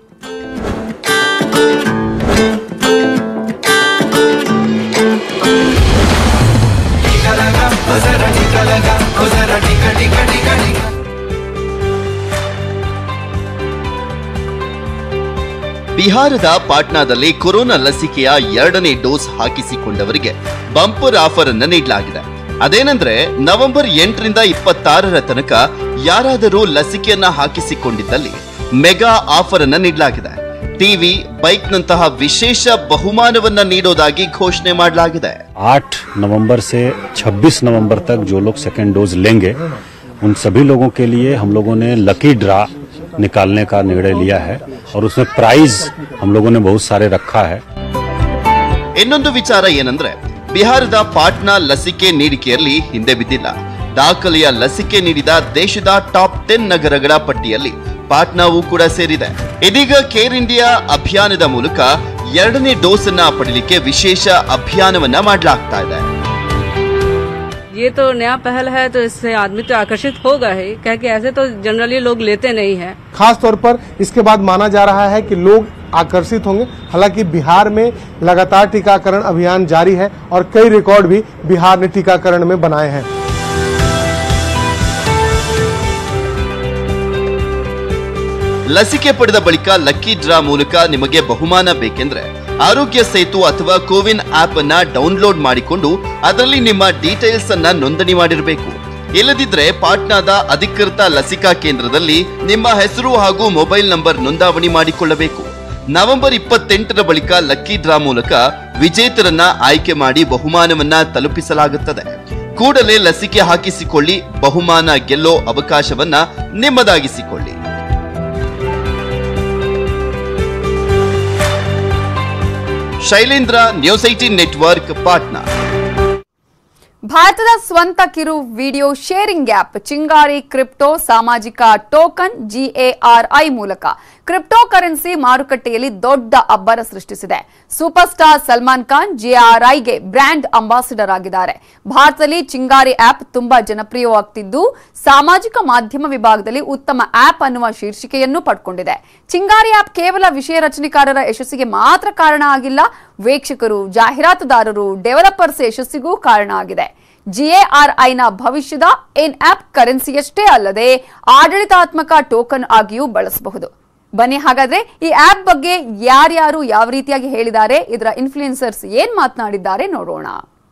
ಬಿಹಾರದ ಪಾಟ್ನಾದಲ್ಲಿ ಕೊರೋನಾ ಲಸಿಕೆಯ ಎರಡನೇ ಡೋಸ್ ಹಾಕಿಸಿಕೊಂಡವರಿಗೆ ಬಂಪರ್ ಆಫರ್ ಅನ್ನ ನೀಡಲಾಗಿದೆ ಅದೇನೆಂದ್ರೆ ನವೆಂಬರ್ ಎಂಟರಿಂದ ಇಪ್ಪತ್ತಾರರ ತನಕ ಯಾರಾದರೂ ಲಸಿಕೆಯನ್ನ ಹಾಕಿಸಿಕೊಂಡಿದ್ದಲ್ಲಿ ಮೆಗಾ ಆಫರ್ ಅನ್ನ ನೀಡಲಾಗಿದೆ ಟಿವಿ ಬೈಕ್ನಂತಹ ವಿಶೇಷ ಬಹುಮಾನವನ್ನ ನೀಡೋದಾಗಿ ಘೋಷಣೆ ಮಾಡಲಾಗಿದೆ आठ नवंबर से 26 नवंबर तक जो लोग सेकेंड डोज लेंगे उन सभी लोगों के लिए हम लोगों ने लकी ड्रा निकालने का निर्णय लिया है और उसमें प्राइज हम लोगों ने बहुत सारे रखा है ಇನ್ನೊಂದು ವಿಚಾರ ಏನಂದ್ರೆ ಬಿಹಾರದ ಪಾಟ್ನಾ ಲಸಿಕೆ ನೀಡಿಕೆಯಲ್ಲಿ ಹಿಂದೆ ಬಿದ್ದಿಲ್ಲ ದಾಖಲೆಯ ಲಸಿಕೆ ನೀಡಿದ ದೇಶದ ಟಾಪ್ ಟೆನ್ ನಗರಗಳ ಪಟ್ಟಿಯಲ್ಲಿ ಪಾಟ್ನಾವು ಕೂಡ ಸೇರಿದೆ ಇದೀಗ ಕೇರ್ ಇಂಡಿಯಾ ಅಭಿಯಾನದ ಮೂಲಕ ಎರಡನೇ ಡೋಸ್ ಅನ್ನ ಪಡಿಲಿಕ್ಕೆ ವಿಶೇಷ ಅಭಿಯಾನವನ್ನ ಮಾಡಲಾಗ್ತಾ ಇದೆ ये तो नया पहल है तो इससे आदमी तो आकर्षित होगा ही क्या कि ऐसे तो जनरली लोग लेते नहीं है खास तौर पर इसके बाद माना जा रहा है कि लोग आकर्षित होंगे हालांकि बिहार में लगातार टीकाकरण अभियान जारी है और कई रिकॉर्ड भी बिहार ने टीकाकरण में बनाए हैं ಲಸಿಕೆ ಪಡೆದ ಬಳಿಕ ಲಕ್ಕಿ ಡ್ರಾ ಮೂಲಕ ನಿಮಗೆ ಬಹುಮಾನ ಬೇಕೆಂದ್ರೆ ಆರೋಗ್ಯ ಸೇತು ಅಥವಾ ಕೋವಿನ್ ಆಪ್ ಅನ್ನ ಡೌನ್ಲೋಡ್ ಮಾಡಿಕೊಂಡು ಅದರಲ್ಲಿ ನಿಮ್ಮ ಡೀಟೇಲ್ಸ್ ಅನ್ನ ನೋಂದಣಿ ಮಾಡಿರಬೇಕು ಇಲ್ಲದಿದ್ರೆ ಪಾಟ್ನಾದ ಅಧಿಕೃತ ಲಸಿಕಾ ಕೇಂದ್ರದಲ್ಲಿ ನಿಮ್ಮ ಹೆಸರು ಹಾಗೂ ಮೊಬೈಲ್ ನಂಬರ್ ನೋಂದಾವಣಿ ಮಾಡಿಕೊಳ್ಳಬೇಕು ನವೆಂಬರ್ ಇಪ್ಪತ್ತೆಂಟರ ಬಳಿಕ ಲಕ್ಕಿ ಡ್ರಾ ಮೂಲಕ ವಿಜೇತರನ್ನ ಆಯ್ಕೆ ಮಾಡಿ ಬಹುಮಾನವನ್ನ ತಲುಪಿಸಲಾಗುತ್ತದೆ ಕೂಡಲೇ ಲಸಿಕೆ ಹಾಕಿಸಿಕೊಳ್ಳಿ ಬಹುಮಾನ ಗೆಲ್ಲೋ ಅವಕಾಶವನ್ನ ನಿಮ್ಮದಾಗಿಸಿಕೊಳ್ಳಿ Shailendra news eighteen network Patna ಭಾರತದ ಸ್ವಂತ ಕಿರು video sharing app Chingari crypto ಸಾಮಾಜಿಕ ಟೋಕನ್ ಜಿಎಆರ್ಐ ಮೂಲಕ ಕ್ರಿಪ್ಟೋ ಕರೆನ್ಸಿ ಮಾರುಕಟ್ಟೆಯಲ್ಲಿ ದೊಡ್ಡ ಅಬ್ಬರ ಸೃಷ್ಟಿಸಿದೆ ಸೂಪರ್ ಸ್ಟಾರ್ ಸಲ್ಮಾನ್ ಖಾನ್ ಜಿಆರ್ಐಗೆ ಬ್ರ್ಯಾಂಡ್ ಅಂಬಾಸಿಡರ್ ಆಗಿದ್ದಾರೆ ಭಾರತದಲ್ಲಿ ಚಿಂಗಾರಿ ಆಪ್ ತುಂಬಾ ಜನಪ್ರಿಯವಾಗ್ತಿದ್ದು ಸಾಮಾಜಿಕ ಮಾಧ್ಯಮ ವಿಭಾಗದಲ್ಲಿ ಉತ್ತಮ ಆಪ್ ಅನ್ನುವ ಶೀರ್ಷಿಕೆಯನ್ನು ಪಡ್ಕೊಂಡಿದೆ ಚಿಂಗಾರಿ ಆಪ್ ಕೇವಲ ವಿಷಯ ರಚನೆಕಾರರ ಯಶಸ್ಸಿಗೆ ಮಾತ್ರ ಕಾರಣ ಆಗಿಲ್ಲ ವೀಕ್ಷಕರು ಜಾಹೀರಾತುದಾರರು ಡೆವಲಪರ್ಸ್ ಯಶಸ್ಸಿಗೂ ಕಾರಣ ಆಗಿದೆ ಜಿಎಆರ್ಐನ ಭವಿಷ್ಯದ ಇನ್ ಆಪ್ ಕರೆನ್ಸಿಯಷ್ಟೇ ಅಲ್ಲದೆ ಆಡಳಿತಾತ್ಮಕ ಟೋಕನ್ ಆಗಿಯೂ ಬಳಸಬಹುದು ಬನ್ನಿ ಹಾಗಾದ್ರೆ ಈ ಆಪ್ ಬಗ್ಗೆ ಯಾರ್ಯಾರು ಯಾವ ರೀತಿಯಾಗಿ ಹೇಳಿದ್ದಾರೆ ಇದರ ಇನ್ಫ್ಲೂಯೆನ್ಸರ್ಸ್ ಏನ್ ಮಾತನಾಡಿದ್ದಾರೆ ನೋಡೋಣ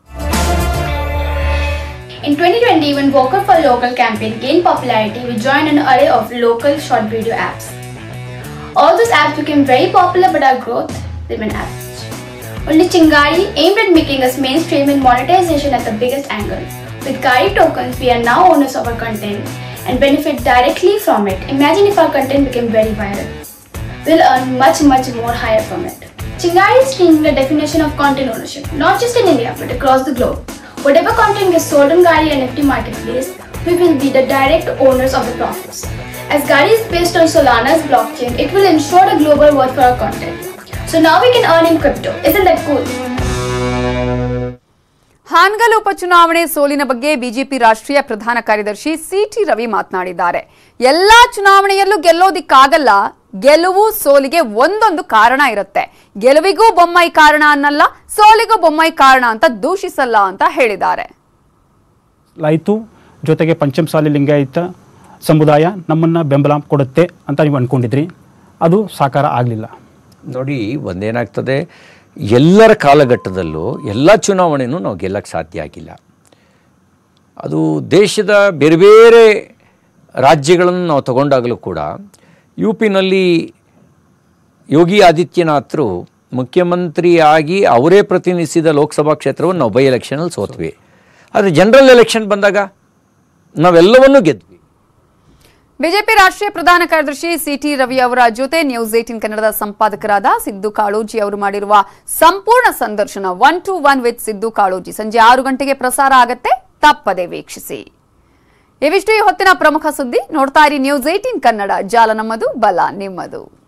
In 2020, when Vocal for Local campaign gained popularity, we joined an array of local short video apps. All those apps became very popular, but our growth remained average. Only Chingari aimed at making us mainstream in monetization at the biggest angle. With Kari tokens, we are now owners of our content and benefit directly from it. Imagine if our content became very viral. We'll earn much, much more higher from it. Chingari is changing the definition of content ownership, not just in India, but across the globe. Whatever content gets sold on Gari NFT marketplace, we will be the direct owners of the profits. As Gari is based on Solana's blockchain, it will ensure a global worth for our content. So now we can earn in crypto. Isn't that cool? Hangal ಉಪಚುನಾವಣೆ ಸೋಲಿನ ಬಗ್ಗೆ BJP ರಾಷ್ಟ್ರೀಯ ಪ್ರಧಾನ ಕಾರ್ಯದರ್ಶಿ city Ravi ಮಾತನಾಡಿದ್ದಾರೆ ಎಲ್ಲಾ ಚುನಾವಣೆಯಲ್ಲೂ ಗೆಲ್ಲೋದಿಕ್ಕಾಗಲ್ಲ ಗೆಲುವು ಸೋಲಿಗೆ ಒಂದೊಂದು ಕಾರಣ ಇರುತ್ತೆ ಗೆಲುವಿಗೂ ಬೊಮ್ಮಾಯಿ ಕಾರಣ ಅನ್ನಲ್ಲ ಸೋಲಿಗೂ ಬೊಮ್ಮಾಯಿ ಕಾರಣ ಅಂತ ದೂಷಿಸಲ್ಲ ಅಂತ ಹೇಳಿದ್ದಾರೆ ಆಯಿತು ಜೊತೆಗೆ ಪಂಚಮಸಾಲಿ ಲಿಂಗಾಯತ ಸಮುದಾಯ ನಮ್ಮನ್ನು ಬೆಂಬಲ ಕೊಡುತ್ತೆ ಅಂತ ನೀವು ಅಂದ್ಕೊಂಡಿದ್ರಿ ಅದು ಸಾಕಾರ ಆಗಲಿಲ್ಲ ನೋಡಿ ಒಂದೇನಾಗ್ತದೆ ಎಲ್ಲರ ಕಾಲಘಟ್ಟದಲ್ಲೂ ಎಲ್ಲ ಚುನಾವಣೆನೂ ನಾವು ಗೆಲ್ಲಕ್ಕೆ ಸಾಧ್ಯ ಆಗಿಲ್ಲ ಅದು ದೇಶದ ಬೇರೆ ಬೇರೆ ರಾಜ್ಯಗಳನ್ನು ನಾವು ತಗೊಂಡಾಗಲೂ ಕೂಡ ಯು ಪಿನಲ್ಲಿ ಯೋಗಿ ಆದಿತ್ಯನಾಥರು ಮುಖ್ಯಮಂತ್ರಿಯಾಗಿ ಅವರೇ ಪ್ರತಿನಿಧಿಸಿದ ಲೋಕಸಭಾ ಕ್ಷೇತ್ರವನ್ನು ನಾವು ಬೈ ಎಲೆಕ್ಷನಲ್ಲಿ ಸೋತ್ವಿ ಆದರೆ ಜನರಲ್ ಎಲೆಕ್ಷನ್ ಬಂದಾಗ ನಾವೆಲ್ಲವನ್ನೂ ಗೆದ್ವಿ ಬಿಜೆಪಿ ರಾಷ್ಟ್ರೀಯ ಪ್ರಧಾನ ಕಾರ್ಯದರ್ಶಿ ಸಿಟಿ ರವಿ ಅವರ ಜೊತೆ ನ್ಯೂಸ್ ಏಟಿನ್ ಕನ್ನಡದ ಸಂಪಾದಕರಾದ ಸಿದ್ದು ಕಾಳೋಜಿ ಅವರು ಮಾಡಿರುವ ಸಂಪೂರ್ಣ ಸಂದರ್ಶನ one to one with Siddu Kaloji ಸಂಜೆ ಆರು ಗಂಟೆಗೆ ಪ್ರಸಾರ ಆಗತ್ತೆ ತಪ್ಪದೆ ವೀಕ್ಷಿಸಿ ಇವಿಷ್ಟು ಈ ಹೊತ್ತಿನ ಪ್ರಮುಖ ಸುದ್ದಿ ನೋಡ್ತಾ ಇರಿ ನ್ಯೂಸ್ ಏಟಿನ್ ಕನ್ನಡ ಜಾಲ ನಮ್ಮದು ಬಲ ನಿಮ್ಮದು